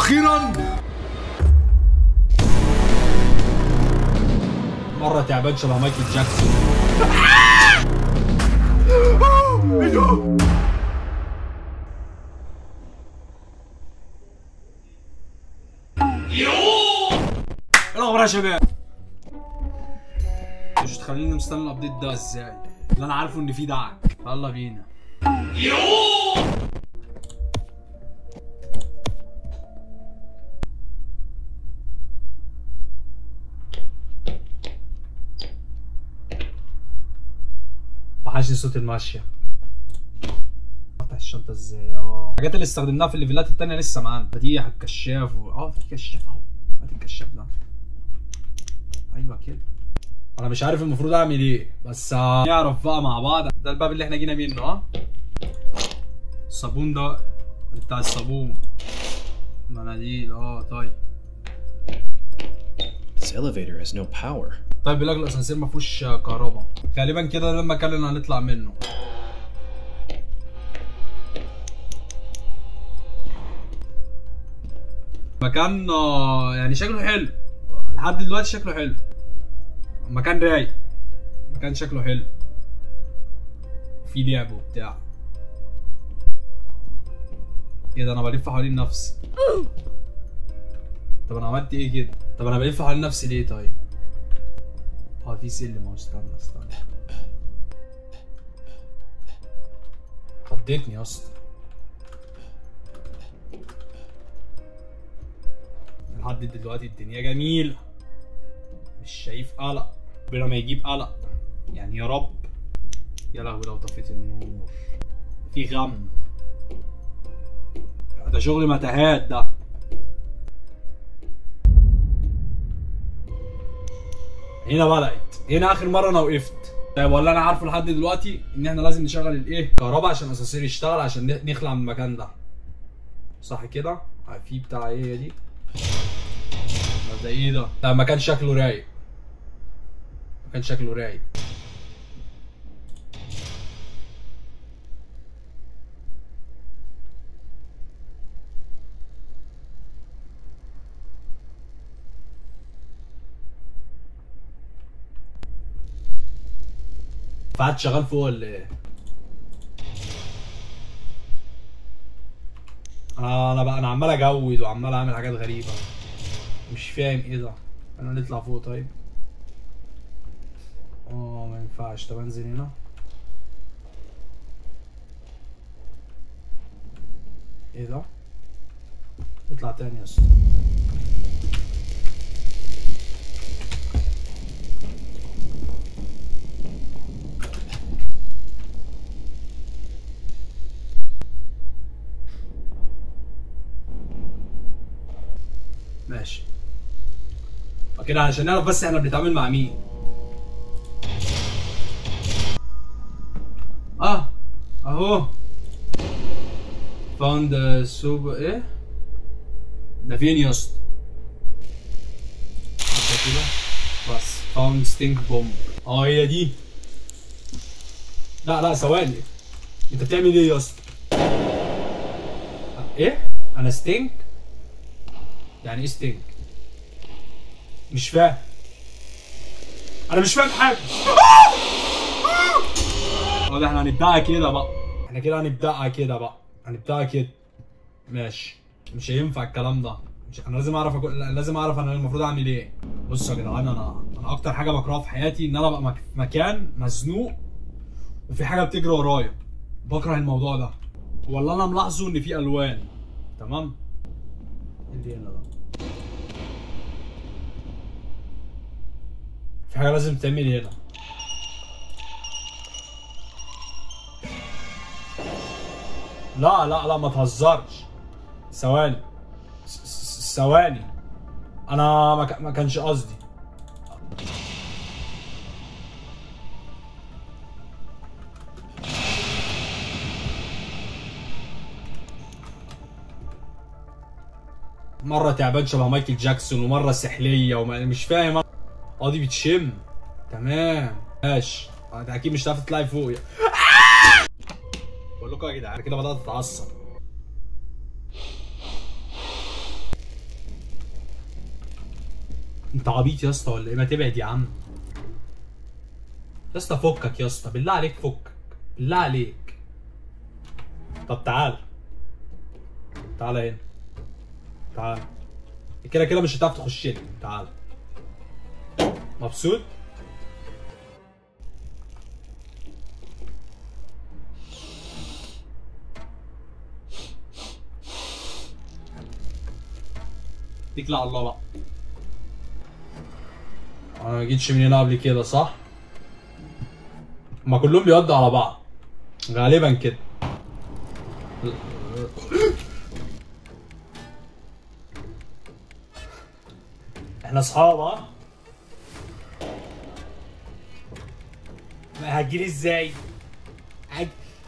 اخيرا مره تعبان شبه مايكل جاكسون ايه ده ايه الاخبار يا شباب مش تخليني مستني الابديت ده ازاي اللي انا عارفه ان في دعك يلا بينا وحشني صوت الماشية افتح الشنطة ازاي اه الحاجات اللي استخدمناها في الليفلات التانية لسه معانا مفاتيح الكشاف و... اه في كشاف اهو هات الكشاف ده ايوه كده انا مش عارف المفروض اعمل ايه بس آه، نعرف بقى مع بعض ده الباب اللي احنا جينا منه اه الصابون ده بتاع الصابون مناديل اه طيب This elevator has no power. طيب بيقول لك الاسانسير ما فيهوش كهرباء غالبا كده ده المكان اللي هنطلع منه مكان آه، يعني شكله حلو لحد دلوقتي شكله حلو مكان رايق مكان شكله حلو في لعب وبتاع ايه ده انا بلف حوالين نفسي طب انا عملت ايه كده طب انا بلف حوالين نفسي ليه طيب اه في سلم اهو استنى استنى خضتني يا اسطى لحد دلوقتي الدنيا جميلة مش شايف قلق ربنا ما يجيب قلق يعني يا رب يا لهوي لو طفيت النور في غم ده شغل متاهات ده هنا بدأت هنا اخر مره انا وقفت طيب ولا انا عارفه لحد دلوقتي ان احنا لازم نشغل الايه كهرباء عشان الاسانسير يشتغل عشان ن- نخلع من المكان ده صح كده آه، في بتاع ايه هي دي ده- ده ايه ده ده مكان شكله رايق مكان شكله رايق فقعد شغال فوق ولا ايه؟ انا انا بقى انا عمال اجود وعمال اعمل حاجات غريبه مش فاهم ايه ده انا نطلع فوق طيب اه ما ينفعش طب انزل هنا ايه ده اطلع تاني يا اسطى ماشي كده عشان نعرف بس احنا بنتعامل مع مين اه اهو فاوند سوب ايه ده فين يا اسطى ده كده بس فاوند ستينك بومب اه هي دي لا لا ثواني انت بتعمل ايه يا اسطى ايه انا ستينك يعني ايه ستينك مش فاهم انا مش فاهم حاجه اه ده احنا هنبدأها كده بقى احنا كده هنبدأها كده بقى هنبدأها كده ماشي مش هينفع الكلام ده مش انا لازم اعرف أكو... لا، لازم اعرف انا المفروض اعمل ايه بصوا يا جدعان انا انا اكتر حاجه بكرهها في حياتي ان انا ابقى مك... في مكان مزنوق وفي حاجه بتجري ورايا بكره الموضوع ده ولا انا ملاحظه ان في الوان تمام إيه اللي هنا ده في حاجه لازم تعمل هنا لا لا لا ما تهزرش ثواني س- س- ثواني انا ما, ك- ما كانش قصدي مرة تعبان شبه مايكل جاكسون ومرة سحلية وما مش فاهم أنا. اه دي بتشم تمام ماشي آه، ده اكيد مش هتعرف تطلعي فوق يا بقول لكم يا جدعان أنا كده بدأت اتعصب انت عبيط يا اسطى ولا ايه ما تبعد يا عم يا اسطى فكك يا اسطى بالله عليك فكك بالله عليك طب تعال تعال هنا تعال كده كده مش هتعرف تخش لي تعال مبسوط اتكل على الله بقى انا ما جيتش من هنا قبل كده صح ما كلهم بيودوا على بعض غالبا كده احنا اصحاب ها ما هتجيلي ازاي هج...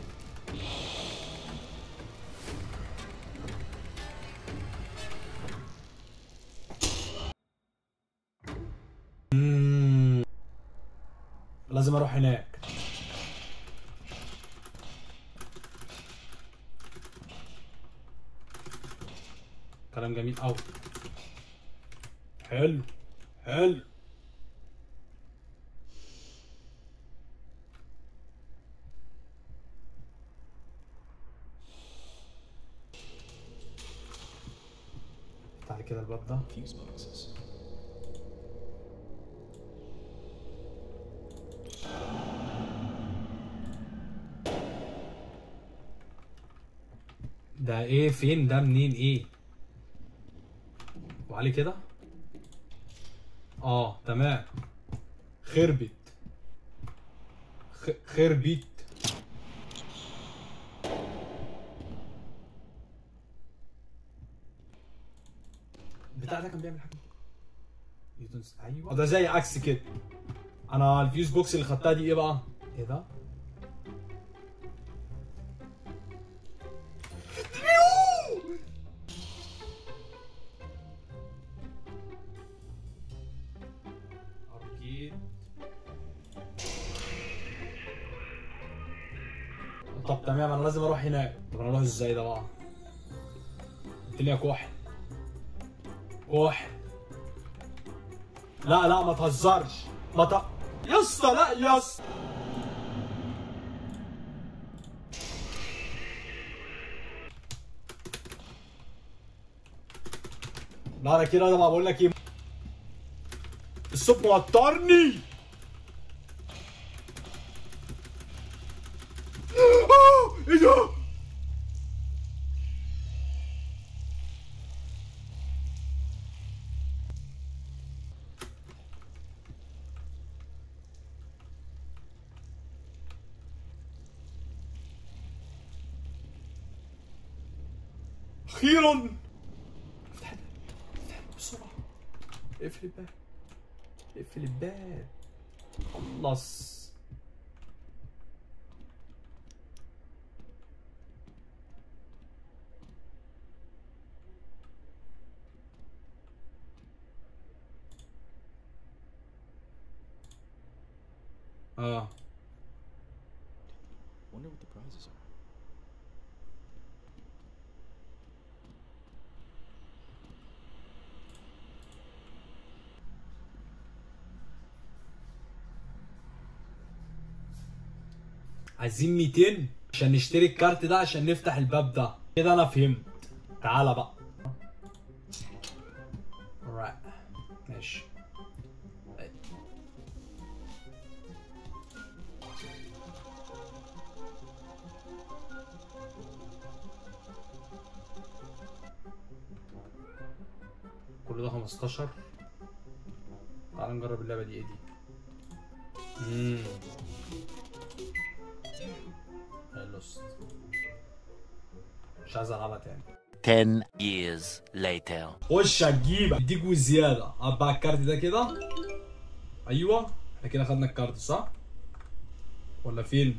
مم. لازم اروح هناك كلام جميل قوي حلو حلو تعالى كده الباب ده Fuse boxes. ده ايه فين ده منين ايه وعلي كده اه تمام خربت خ... خربت بتاع ده كان بيعمل حاجه يدنس ايوه ده زي عكس كده انا الفيوز بوكس اللي خدتها دي ايه بقى ايه ده أركيد طب تمام انا لازم اروح هناك طب انا اروح ازاي ده بقى الدنيا كحل كحل لا لا ما تهزرش ما ت... يا اسطى لا يا اسطى لا انا كده ما بقول لك ايه الصوت موترني آه، ايه ده اخيرا افتح الباب افتح الباب بسرعه اقفل الباب اقفل الباب خلص اه Wonder what the prizes are. عايزين 200 عشان نشتري الكارت ده عشان نفتح الباب ده كده انا فهمت تعالى بقى alright ماشي كل ده 15 تعال نجرب اللعبة دي ايه دي امم لوست مش عايز العبها تاني 10 years later. خش هتجيب اديك وزياده هطبع الكارت ده كده ايوه احنا كده خدنا الكارت صح ولا فين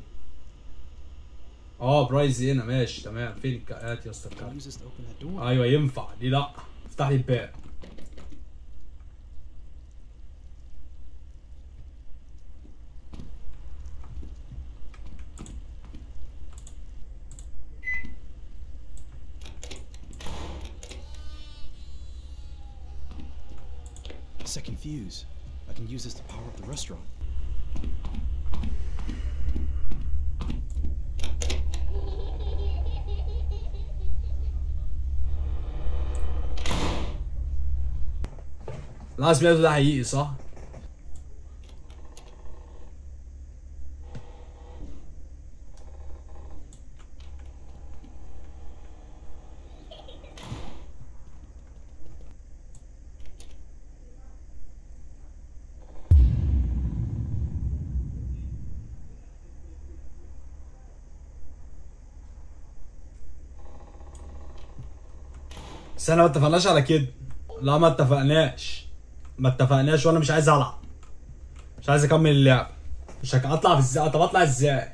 اه برايز هنا ماشي تمام فين الك- هات يا اسطى Can I الكارت use this to open that door? ايوه ينفع ليه لا افتح لي الباب a second fuse. I can use this to power up the restaurant. لا سمعته ده حقيقي صح؟ بس احنا ما اتفقناش على كده لا ما اتفقناش ما اتفقناش وانا مش عايز العب مش عايز اكمل اللعب مش هك- اطلع في ازاي طب اطلع ازاي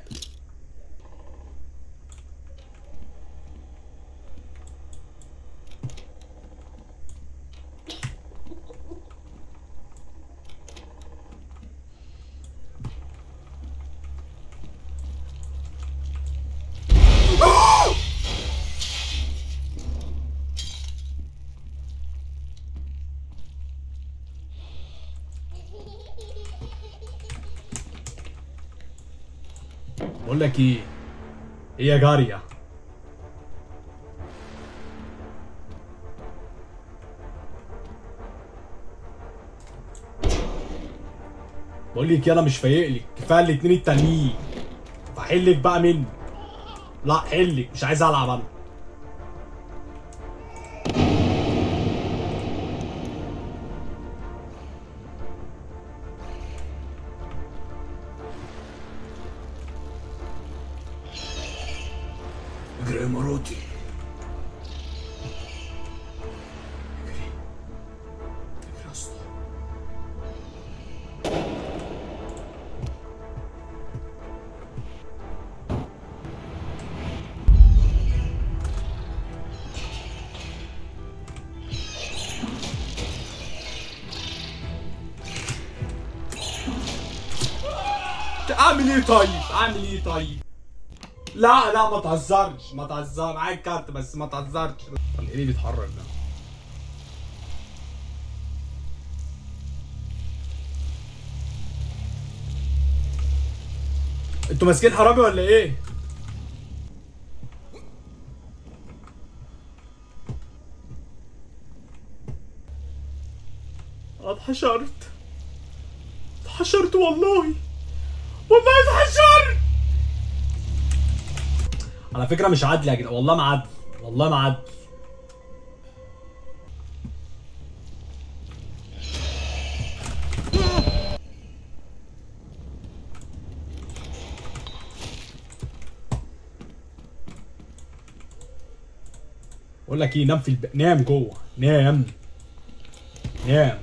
بقول لك ايه ايه يا جاريه بقول لك انا مش فايق لك كفايه الاتنين التانيين فحلك بقى مني لا حلك مش عايز العب انا اجري يا مراتي اجري اجري يا اسطى اعمل ايه طيب اعمل ايه طيب لا لا ما تهزرش ما تهزر معاك كارت بس ما تهزرش ايه اللي بيتحرك ده انتوا ماسكين حرامي ولا ايه؟ أنا اتحشرت اتحشرت والله والله اتحشرت على فكره مش عدل يا جدعان والله ما عدل والله ما عدل بقول لك ايه نام في الب... نام جوه نام نام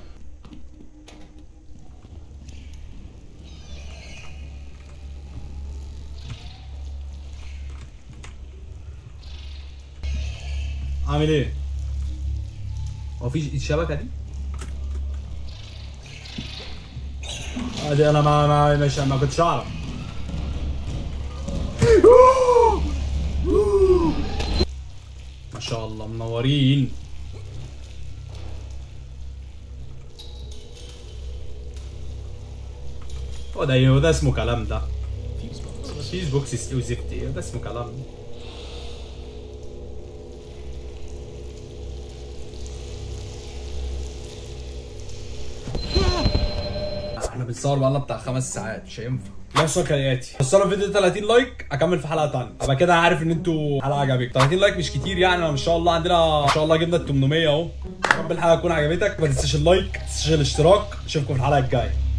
عامل ايه؟ هو في الشبكه دي؟ آه دي انا ما ما مش ما كنتش اعرف ما شاء الله منورين هو ده هو ده اسمه كلام ده Fuse box. فيس بوكس وزفت ايه ده اسمه كلام احنا بنصور بقالنا بتاع خمس ساعات مش هينفع نفس كالياتي وصلوا الفيديو 30 لايك اكمل في حلقه ثانيه ابقى كده عارف ان انتوا حلقه عجبتك 30 لايك مش كتير يعني انا ما شاء الله عندنا ما شاء الله جبنا ال 800 اهو يا رب الحلقه تكون عجبتك ما تنساش اللايك ما تنساش الاشتراك اشوفكم في الحلقه الجايه